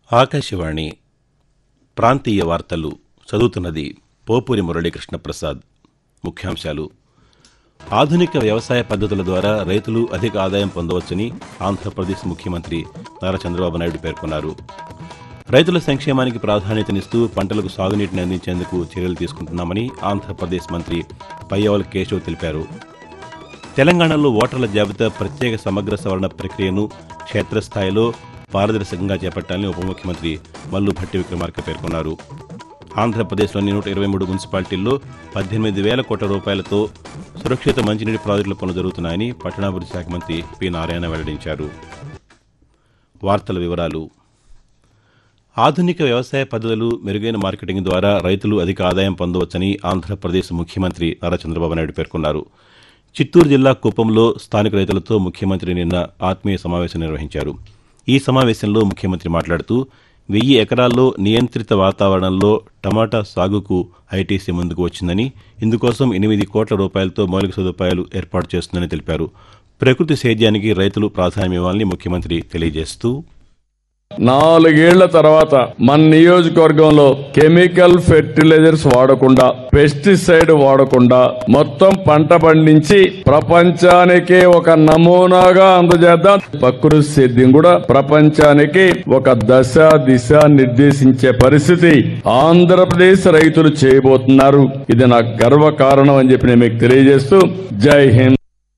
ఆకాశవాణి ప్రాంతీయ వార్తలు చదువుతున్నది పోపూరి మురళీకృష్ణ ప్రసాద్ ముఖ్యాంశాలు ఆధునిక వ్యవసాయ పద్ధతుల ద్వారా రైతులు అధిక ఆదాయం పొందవచ్చని ఆంధ్రప్రదేశ్ ముఖ్యమంత్రి నారా చంద్రబాబు నాయుడు పేర్కొన్నారు రైతుల సంక్షేమానికి ప్రాధాన్యతనిస్తూ పంటలకు సాగునీటిని అందించేందుకు చర్యలు తీసుకుంటున్నామని ఆంధ్రప్రదేశ్ మంత్రి పయ్యవల్ కేశవ్ తెలిపారు తెలంగాణలో ఓటర్ల జాబితా ప్రత్యేక సమగ్ర సవరణ ప్రక్రియను క్షేత్రస్థాయిలో పారదర్శకంగా చేపట్టాలని ఉప ముఖ్యమంత్రి మల్లు భట్టి విక్రమార్క పేర్కొన్నారు ఆంధ్రప్రదేశ్లోని నూట ఇరవై మూడు మున్సిపాలిటీల్లో పద్దెనిమిది వేల కోట్ల రూపాయలతో సురక్షిత మంచినీటి ప్రాజెక్టుల పనులు జరుగుతున్నాయని పట్టణాభివృద్ధి శాఖ మంత్రి పి నారాయణ వెల్లడించారు వార్తల వివరాలు ఆధునిక వ్యవసాయ పద్ధతులు మెరుగైన మార్కెటింగ్ ద్వారా రైతులు అధిక ఆదాయం పొందవచ్చని ఆంధ్రప్రదేశ్ ముఖ్యమంత్రి నారా చంద్రబాబు నాయుడు పేర్కొన్నారు చిత్తూరు జిల్లా కుప్పంలో స్థానిక రైతులతో ముఖ్యమంత్రి నిన్న ఆత్మీయ సమావేశం నిర్వహించారు ఈ సమావేశంలో ముఖ్యమంత్రి మాట్లాడుతూ వెయ్యి ఎకరాల్లో నియంత్రిత వాతావరణంలో టమాటా సాగుకు ఐటీసీ ముందుకు వచ్చిందని ఇందుకోసం ఎనిమిది కోట్ల రూపాయలతో మౌలిక సదుపాయాలు ఏర్పాటు చేస్తుందని తెలిపారు ప్రకృతి సేద్యానికి రైతులు ప్రాధాన్యమివ్వాలని ముఖ్యమంత్రి తెలియజేస్తూ నాలుగేళ్ల తర్వాత మన నియోజకవర్గంలో కెమికల్ ఫెర్టిలైజర్స్ వాడకుండా పెస్టిసైడ్ వాడకుండా మొత్తం పంట పండించి ప్రపంచానికి ఒక నమూనాగా అందజేద్దాం ప్రకృతి సేద్యం కూడా ప్రపంచానికి ఒక దశ దిశ నిర్దేశించే పరిస్థితి ఆంధ్రప్రదేశ్ రైతులు చేయబోతున్నారు ఇది నాకు గర్వ కారణం అని చెప్పి నేను మీకు తెలియజేస్తూ జై హింద్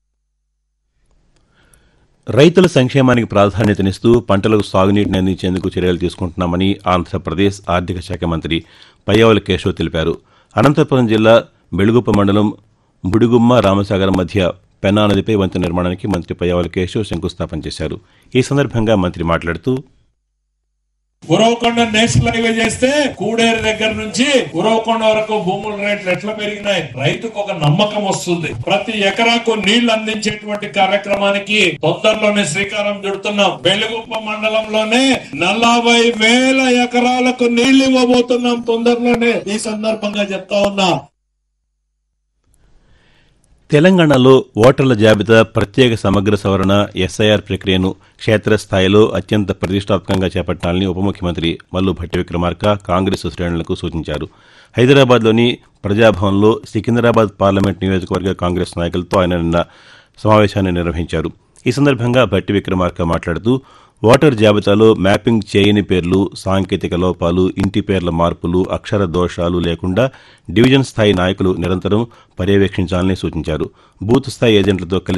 రైతుల సంక్షేమానికి ప్రాధాన్యతనిస్తూ పంటలకు సాగునీటిని అందించేందుకు చర్యలు తీసుకుంటున్నామని ఆంధ్రప్రదేశ్ ఆర్థిక శాఖ మంత్రి పయ్యవల కేశవ్ తెలిపారు అనంతపురం జిల్లా బెళుగుప్ప మండలం బుడిగుమ్మ రామసాగరం మధ్య పెన్నా నదిపై వంతెన నిర్మాణానికి మంత్రి పయ్యవల కేశవ్ శంకుస్థాపన చేశారు ఈ సందర్భంగా మంత్రి మాట్లాడుతూ ఉరవకొండ నేషనల్ హైవే చేస్తే కూడేరు దగ్గర నుంచి ఉరవకొండ వరకు భూముల రేట్లు ఎట్లా పెరిగినాయి రైతుకు ఒక నమ్మకం వస్తుంది ప్రతి ఎకరాకు నీళ్లు అందించేటువంటి కార్యక్రమానికి తొందరలోనే శ్రీకారం చుడుతున్నాం వెలుగుప్ప మండలంలోనే నలభై వేల ఎకరాలకు నీళ్లు ఇవ్వబోతున్నాం తొందరలోనే ఈ సందర్భంగా చెప్తా ఉన్నా తెలంగాణలో ఓటర్ల జాబితా ప్రత్యేక సమగ్ర సవరణ ఎస్ఐఆర్ ప్రక్రియను క్షేత్రస్థాయిలో అత్యంత ప్రతిష్టాత్మకంగా చేపట్టాలని ఉప ముఖ్యమంత్రి మల్లు భట్టి విక్రమార్క కాంగ్రెస్ శ్రేణులకు సూచించారు హైదరాబాద్లోని ప్రజాభవన్లో సికింద్రాబాద్ పార్లమెంట్ నియోజకవర్గ కాంగ్రెస్ నాయకులతో ఆయన నిన్న సమావేశాన్ని నిర్వహించారు ఈ సందర్భంగా భట్టి విక్రమార్క మాట్లాడుతూ ఓటర్ జాబితాలో మ్యాపింగ్ చేయని పేర్లు సాంకేతిక లోపాలు ఇంటి పేర్ల మార్పులు అక్షర దోషాలు లేకుండా డివిజన్ స్థాయి నాయకులు నిరంతరం పర్యవేక్షించాలని సూచించారు బూత్ స్థాయి ఏజెంట్లతో కలిసి